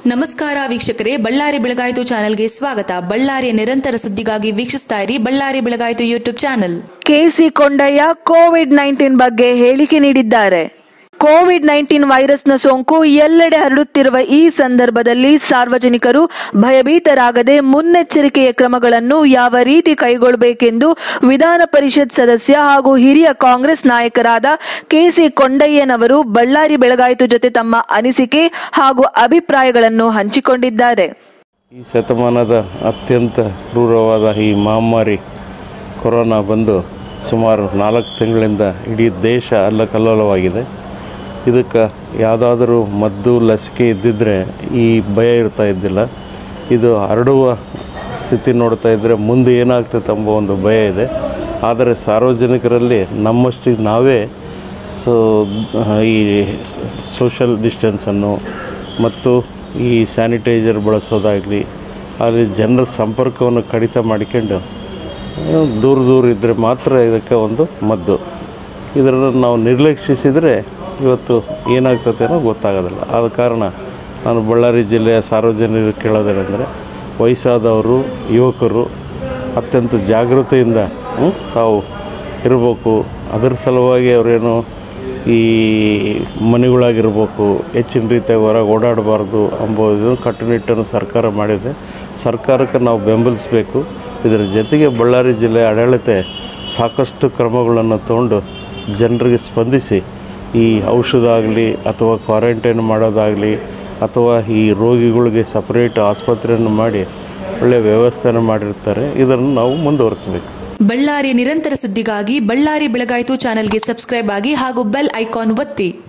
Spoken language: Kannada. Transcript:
ನಮಸ್ಕಾರ ವೀಕ್ಷಕರೇ ಬಳ್ಳಾರಿ ಬೆಳಗಾಯಿತು ಚಾನೆಲ್ಗೆ ಸ್ವಾಗತ ಬಳ್ಳಾರಿಯ ನಿರಂತರ ಸುದ್ದಿಗಾಗಿ ವೀಕ್ಷಿಸ್ತಾ ಇರಿ ಬಳ್ಳಾರಿ ಬೆಳಗಾಯಿತು YouTube channel KC Kondaiah COVID nineteen ಬಗ್ಗೆ ಹೇಳಿಕೆ ನೀಡಿದ್ದಾರೆ ಕೋವಿಡ್ ನೈನ್ಟೀನ್ ವೈರಸ್ನ ಸೋಂಕು ಎಲ್ಲೆಡೆ ಹರಡುತ್ತಿರುವ ಈ ಸಂದರ್ಭದಲ್ಲಿ ಸಾರ್ವಜನಿಕರು ಭಯಭೀತರಾಗದೆ ಮುನ್ನೆಚ್ಚರಿಕೆಯ ಕ್ರಮಗಳನ್ನು ಯಾವ ರೀತಿ ಕೈಗೊಳ್ಳಬೇಕೆಂದು ವಿಧಾನ ಪರಿಷತ್ ಸದಸ್ಯ ಹಾಗೂ ಹಿರಿಯ ಕಾಂಗ್ರೆಸ್ ನಾಯಕರಾದ ಕೆಸಿ ಕೊಂಡಯ್ಯನವರು ಬಳ್ಳಾರಿ ಬೆಳಗಾಯಿತು ಜೊತೆ ತಮ್ಮ ಅನಿಸಿಕೆ ಹಾಗೂ ಅಭಿಪ್ರಾಯಗಳನ್ನು ಹಂಚಿಕೊಂಡಿದ್ದಾರೆ ಈ ಶತಮಾನದ ಅತ್ಯಂತ ಕ್ರೂರವಾದ ಈ ಮಹಾಮಾರಿ ಕೊರೋನಾ ಬಂದು ಸುಮಾರು ನಾಲ್ಕು ತಿಂಗಳಿಂದ ಇಡೀ ದೇಶ ಅಲ್ಲಕಲ್ಲೋಲವಾಗಿದೆ ಇದಕ್ಕೆ ಯಾವುದಾದ್ರೂ ಮದ್ದು ಲಸಿಕೆ ಇದ್ದಿದ್ದರೆ ಈ ಭಯ ಇರ್ತಾ ಇದ್ದಿಲ್ಲ ಇದು ಹರಡುವ ಸ್ಥಿತಿ ನೋಡ್ತಾ ಇದ್ದರೆ ಮುಂದೆ ಏನಾಗ್ತದೆ ಎಂಬ ಒಂದು ಭಯ ಇದೆ ಆದರೆ ಸಾರ್ವಜನಿಕರಲ್ಲಿ ನಮ್ಮಷ್ಟಿಗೆ ನಾವೇ ಸೊ ಈ ಸೋಷಲ್ ಡಿಸ್ಟೆನ್ಸನ್ನು ಮತ್ತು ಈ ಸ್ಯಾನಿಟೈಸರ್ ಬಳಸೋದಾಗಲಿ ಅಲ್ಲಿ ಜನರ ಸಂಪರ್ಕವನ್ನು ಕಡಿತ ಮಾಡಿಕೊಂಡು ಆ, ದೂರ ದೂರ ಇದ್ದರೆ ಮಾತ್ರ ಇದಕ್ಕೆ ಒಂದು ಮದ್ದು ಇದನ್ನು ನಾವು ನಿರ್ಲಕ್ಷಿಸಿದರೆ ಇವತ್ತು ಏನಾಗ್ತದೆ ಅನ್ನೋ ಗೊತ್ತಾಗೋದಿಲ್ಲ ಆದ ಕಾರಣ ನಾನು ಬಳ್ಳಾರಿ ಜಿಲ್ಲೆಯ ಸಾರ್ವಜನಿಕರು ಕೇಳೋದೇನೆಂದರೆ ವಯಸ್ಸಾದವರು ಯುವಕರು ಅತ್ಯಂತ ಜಾಗೃತೆಯಿಂದ ಹ್ಮ್, ತಾವು ಇರಬೇಕು ಅದರ ಸಲುವಾಗಿ ಅವರೇನು ಈ ಮನೆಗಳಾಗಿರ್ಬೇಕು ಹೆಚ್ಚಿನ ರೀತಿಯಾಗಿ ಹೊರಗೆ ಓಡಾಡಬಾರ್ದು ಎಂಬುದು ಕಟ್ಟುನಿಟ್ಟನ್ನು ಸರ್ಕಾರ ಮಾಡಿದೆ ಸರ್ಕಾರಕ್ಕೆ ನಾವು ಬೆಂಬಲಿಸಬೇಕು ಇದರ ಜೊತೆಗೆ ಬಳ್ಳಾರಿ ಜಿಲ್ಲೆಯ ಆಡಳಿತ ಸಾಕಷ್ಟು ಕ್ರಮಗಳನ್ನು ತಗೊಂಡು ಜನರಿಗೆ ಸ್ಪಂದಿಸಿ ಈ ಔಷಧ ಆಗಲಿ ಅಥವಾ ಕ್ವಾರಂಟೈನ್ ಮಾಡೋದಾಗಲಿ ಅಥವಾ ಈ ರೋಗಿಗಳಿಗೆ ಸಪ್ರೇಟ್ ಆಸ್ಪತ್ರೆಯನ್ನು ಮಾಡಿ ಒಳ್ಳೆಯ ವ್ಯವಸ್ಥೆಯನ್ನು ಮಾಡಿರ್ತಾರೆ ಇದನ್ನು ನಾವು ಮುಂದುವರಿಸಬೇಕು ಬಳ್ಳಾರಿಯ ನಿರಂತರ ಸುದ್ದಿಗಾಗಿ ಬಳ್ಳಾರಿ ಬೆಳಗಾಯಿತು ಚಾನೆಲ್ಗೆ ಸಬ್ಸ್ಕ್ರೈಬ್ ಆಗಿ ಹಾಗೂ ಬೆಲ್ ಐಕಾನ್ ಒತ್ತಿ